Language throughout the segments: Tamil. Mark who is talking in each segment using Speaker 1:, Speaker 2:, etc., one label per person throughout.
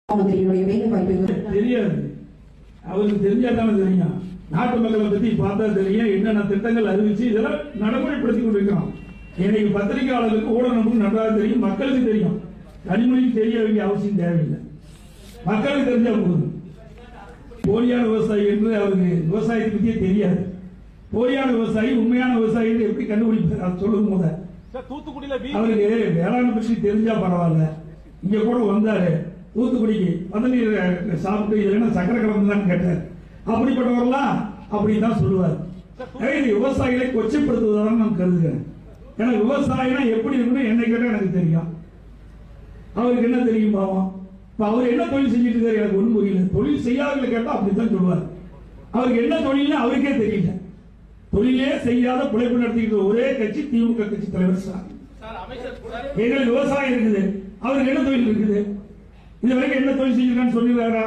Speaker 1: மந்திரியினுடைய வேலை வாய்ப்பு
Speaker 2: தெரியாது அவருக்கு தெரிஞ்சா தானே தெரியும் நாட்டு மக்களை பத்தி பார்த்தா தெரியும் என்னென்ன திட்டங்கள் அறிவிச்சு இதெல்லாம் நடைமுறைப்படுத்தி கொண்டிருக்கிறோம் இன்னைக்கு பத்திரிகையாளர்களுக்கு ஊடகங்களுக்கு நன்றாக தெரியும் மக்களுக்கு தெரியும் கனிமொழிக்கு தெரிய வேண்டிய அவசியம் தேவையில்லை மக்களுக்கு தெரிஞ்சா போதும் போலியான விவசாயி என்று அவருக்கு விவசாயத்தை பத்தியே தெரியாது போலியான விவசாயி உண்மையான விவசாயி என்று எப்படி கண்டுபிடிப்பார் அது சொல்லும் போத
Speaker 3: சார் தூத்துக்குடியில வீ
Speaker 2: அவருக்கு வேளாண் பற்றி தெரிஞ்சா பரவாயில்ல இங்க கூட வந்தாரு தூத்துக்குடிக்கு பதநீர் சாப்பிட்டு இதுல என்ன சக்கரை கலந்துதான் கேட்டார் அப்படிப்பட்டவரெல்லாம் அப்படிதான் சொல்லுவார் எனவே இது விவசாயிகளை கொச்சைப்படுத்துவதாக நான் கருதுகிறேன் ஏன்னா விவசாயினா எப்படி இருக்குன்னு என்னை கேட்டா எனக்கு தெரியும் அவருக்கு என்ன தெரியும் பாவம் இப்ப அவர் என்ன தொழில் செஞ்சுட்டு இருக்காரு எனக்கு ஒண்ணும் புரியல தொழில் செய்யாதவங்களை கேட்டா அப்படித்தான் சொல்லுவார் அவருக்கு என்ன தொழில்னு அவருக்கே தெரியல தொழிலே செய்யாத பிழைப்பு நடத்திக்கிட்டு ஒரே கட்சி திமுக கட்சி தலைவர் ஸ்டாலின்
Speaker 3: சார் அமைச்சர் கூட
Speaker 2: எங்களுக்கு விவசாயம் இருக்குது அவருக்கு என்ன தொழில் இருக்குது இது வரைக்கும் என்ன தொழில் செஞ்சிருக்கான்னு சொல்லிடுறாரா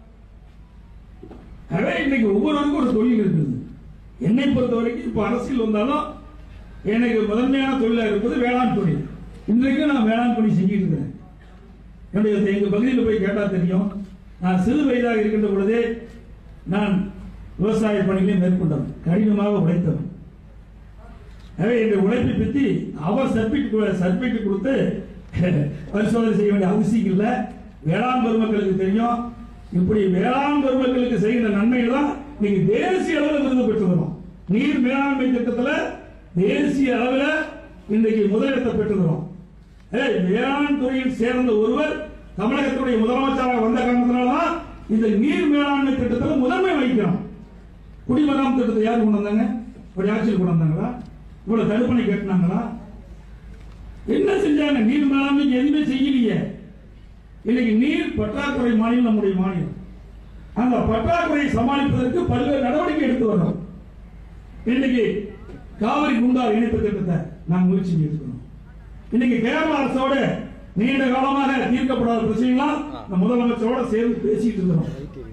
Speaker 2: எனவே இன்னைக்கு ஒவ்வொருவருக்கும் ஒரு தொழில் இருக்குது என்னை பொறுத்த வரைக்கும் இப்ப அரசியல் வந்தாலும் எனக்கு முதன்மையான தொழிலா இருப்பது வேளாண் தொழில் இன்றைக்கு நான் வேளாண் தொழில் செஞ்சுட்டு இருக்கிறேன் என்னுடைய எங்க பகுதியில் போய் கேட்டா தெரியும் நான் சிறு வயதாக இருக்கின்ற பொழுதே நான் விவசாய பணிகளை மேற்கொண்டவன் கடினமாக உழைத்தவன் எனவே இந்த உழைப்பை பற்றி அவர் சர்டிபிகேட் சர்டிபிகேட் கொடுத்து பரிசோதனை செய்ய வேண்டிய அவசியம் இல்லை வேளாண் பெருமக்களுக்கு தெரியும் இப்படி வேளாண் பெருமக்களுக்கு செய்கிற நன்மைகள் தான் நீங்க தேசிய அளவில் விருது பெற்றுக்கிறோம் நீர் மேலாண்மை திட்டத்துல தேசிய அளவில் இன்றைக்கு முதலிடத்தை பெற்றுக்கிறோம் ஏய், வேளாண் துறையில் சேர்ந்த ஒருவர் தமிழகத்துடைய முதலமைச்சராக வந்த காரணத்தினால்தான் இந்த நீர் மேலாண்மை திட்டத்தில் முதன்மை வகிக்கிறோம் குடிமராமத்து திட்டத்தை யார் கொண்டு வந்தாங்க ஒரு ஆட்சியில் கொண்டு வந்தாங்களா இவ்வளவு தடுப்பணை கட்டினாங்களா என்ன செஞ்சாங்க நீர் மேலாண்மைக்கு எதுவுமே செய்யலையே இன்னைக்கு நீர் பற்றாக்குறை மாநிலம் நம்முடைய மாநிலம் அந்த பற்றாக்குறையை சமாளிப்பதற்கு பல்வேறு நடவடிக்கை எடுத்து வர்றோம் இன்னைக்கு காவிரி குண்டார் இணைப்பு திட்டத்தை நாம் முயற்சி எடுக்கணும் இன்னைக்கு கேரள அரசோட நீண்ட காலமாக தீர்க்கப்படாத பிரச்சனைலாம் நம்ம முதலமைச்சரோட சேர்ந்து பேசிட்டு இருக்கிறோம்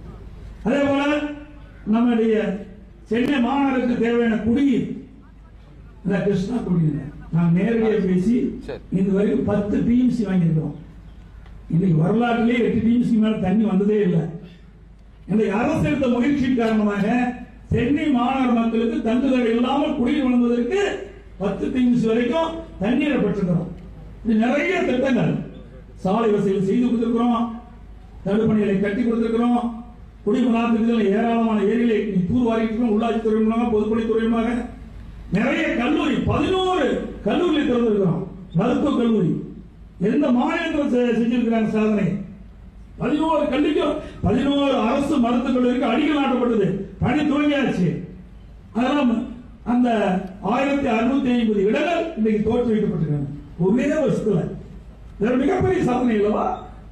Speaker 2: அதே போல நம்முடைய சென்னை மாநகருக்கு தேவையான குடிநீர் இந்த கிருஷ்ணா குடிநீர் நாம் நேரடியாக பேசி
Speaker 3: சரி.
Speaker 2: இதுவரைக்கும் பத்து டிஎம்சி வாங்கியிருக்கிறோம் இன்னைக்கு வரலாற்றிலே எட்டு டிஎம்சி மேல தண்ணி வந்ததே இல்லை இன்றைக்கு அரசு எடுத்த முயற்சி காரணமாக சென்னை மாநகர மக்களுக்கு தங்குதடை இல்லாமல் குடிநீர் வழங்குவதற்கு பத்து டிஎம்சி வரைக்கும் தண்ணீரை பெற்றிருக்கிறோம் இது நிறைய திட்டங்கள் சாலை வசதிகள் செய்து கொடுத்திருக்கிறோம் தடுப்பணைகளை கட்டி கொடுத்திருக்கிறோம் குடிமராமத்தில் ஏராளமான ஏரிகளை நீ தூர்வாரி இருக்கிறோம் உள்ளாட்சி துறை மூலமாக பொதுப்பணித்துறை மூலமாக நிறைய கல்லூரி பதினோரு கல்லூரி திறந்திருக்கிறோம் மருத்துவ கல்லூரி எந்த மாநிலத்தில் செ- செஞ்சிருக்கிறாங்க சாதனை பதினோரு கல்விக்கும் பதினோரு அரசு மருத்துவக் கல்லூரிக்கு அடிக்கல் நாட்டப்பட்டது பணி துவங்கியாச்சு அதெல்லாம் அந்த ஆயிரத்தி அறுநூத்தி ஐம்பது இடங்கள் இன்னைக்கு தோற்று வைக்கப்பட்டிருக்காங்க ஒரே வருஷத்துல இது மிகப்பெரிய சாதனை இல்லவா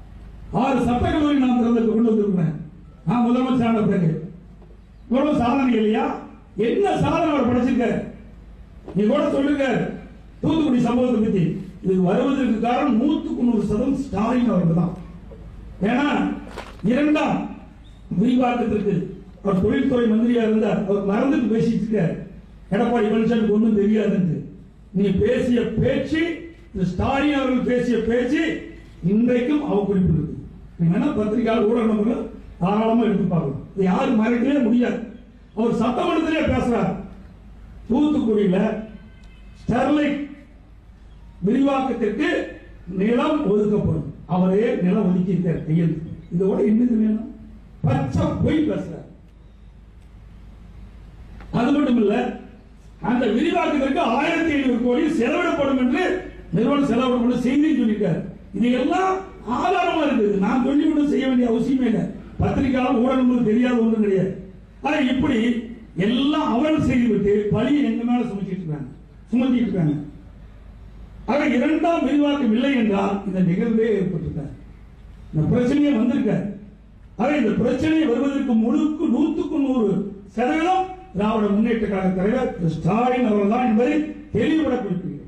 Speaker 2: ஆறு சட்டக்கல்லூரி நாம் திறந்து கொண்டு வந்திருக்கிறேன் நான் முதலமைச்சரான பிறகு இவ்வளவு சாதனை இல்லையா என்ன சாதனை அவர் படைச்சிருக்காரு நீ கூட சொல்லுங்க தூத்துக்குடி சம்பவத்தை பத்தி இது வருவதற்கு காரணம் நூத்துக்கு நூறு சதம் ஸ்டாலின் அவர்கள் தான் ஏன்னா இரண்டாம் விரிவாக்கத்திற்கு அவர் தொழில்துறை மந்திரியா இருந்தார் அவர் மறந்துட்டு பேசிட்டு இருக்கார் எடப்பாடி பழனிசாமிக்கு ஒன்றும் தெரியாதுன்னு நீ பேசிய பேச்சு திரு ஸ்டாலின் அவர்கள் பேசிய பேச்சு இன்றைக்கும் அவ குறிப்பிடுது நீங்க வேணா பத்திரிகையாளர் ஊடக நபர்கள் தாராளமா எடுத்து பார்க்கணும் இது யாரும் மறைக்கவே முடியாது அவர் சட்டமன்றத்திலே பேசுறார் தூத்துக்குடியில ஸ்டெர்லைட் விரிவாக்கத்திற்கு நிலம் ஒதுக்கப்படும் அவரே நிலம் ஒதுக்கி இருக்கார் கையெழுத்து இதோட என்னது வேணும் பச்சை பொய் பேசுறார் அது மட்டும் இல்ல அந்த விரிவாக்கத்திற்கு ஆயிரத்தி ஐநூறு கோடி செலவிடப்படும் என்று நிறுவனம் செலவிடும் என்று செய்தி சொல்லியிருக்கார் இது எல்லாம் ஆதாரமா இருக்குது நான் சொல்லி ஒன்றும் செய்ய வேண்டிய அவசியமே இல்லை பத்திரிகையாளர் ஊடகங்களுக்கு தெரியாத ஒன்றும் கிடையாது ஆனா இப்படி எல்லாம் அவர்கள் செய்துவிட்டு பழியை எங்க மேல சுமத்திட்டு இருக்காங்க சுமத்திட்டு இருக்காங்க ஆக இரண்டாம் விரிவாக்கம் இல்லை என்றால் இந்த நிகழ்வே ஏற்பட்டிருக்கார் இந்த பிரச்சனையே வந்திருக்கார் ஆக இந்த பிரச்சனை வருவதற்கு முழுக்கு நூற்றுக்கு நூறு சதவீதம் திராவிட முன்னேற்ற கழக தலைவர் திரு ஸ்டாலின் அவர்கள் தான் என்பதை தெளிவுபட குறிப்பிடுகிறார்